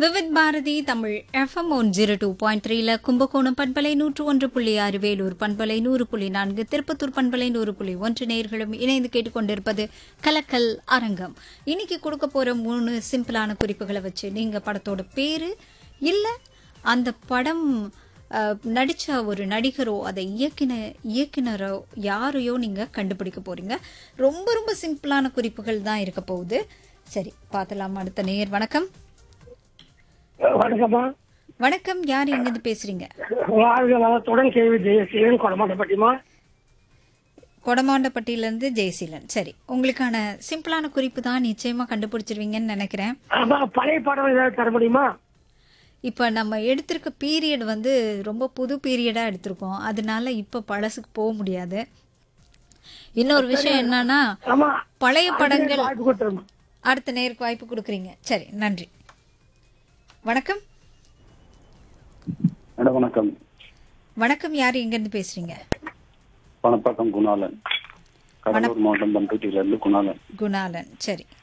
Vividh Bharati Tamil FM one zero two point த்ரீல கும்பகோணம் பண்பலை நூற்று ஒன்று புள்ளி ஆறு வேலூர் பண்பலை நூறு புள்ளி நான்கு திருப்பத்தூர் பண்பலை நூறு புள்ளி ஒன்று நேர்களும் இணைந்து கேட்டுக்கொண்டிருப்பது கலக்கல் அரங்கம் இன்னைக்கு கொடுக்க போற மூணு சிம்பிளான குறிப்புகளை வச்சு நீங்க படத்தோட பேரு இல்ல அந்த படம் அஹ், நடிச்ச ஒரு நடிகரோ அதை இயக்கின இயக்குனரோ யாரையோ நீங்க கண்டுபிடிக்க போறீங்க ரொம்ப ரொம்ப சிம்பிளான குறிப்புகள் தான் இருக்க போகுது சரி பார்க்கலாம் அடுத்த நேர் வணக்கம் வணக்கம்மா வணக்கம் யார் எங்கிருந்து பேசுறீங்க வாழ்க வளத்துடன் கேள்வி ஜெயசீலன் கொடமாட்டப்பட்டிமா கொடமாண்டப்பட்டியில இருந்து ஜெயசீலன் சரி உங்களுக்கான சிம்பிளான குறிப்பு தான் நிச்சயமா கண்டுபிடிச்சிருவீங்கன்னு நினைக்கிறேன் ஆமா பழைய படம் ஏதாவது தர முடியுமா இப்போ நம்ம எடுத்திருக்க பீரியட் வந்து ரொம்ப புது பீரியடா எடுத்திருக்கோம் அதனால இப்ப பழசுக்கு போக முடியாது இன்னொரு விஷயம் என்னன்னா ஆமா பழைய படங்கள் வாய்ப்பு கொடுத்துருமா அடுத்த நேருக்கு வாய்ப்பு கொடுக்குறீங்க சரி நன்றி வணக்கம் மேடம் வணக்கம் வணக்கம் யார் எங்கிருந்து பேசுறீங்க பணப்பாக்கம் குணாலன் கடலூர் மாவட்டம் பண்ருட்டியில இருந்து குணாலன் குணாலன் சரி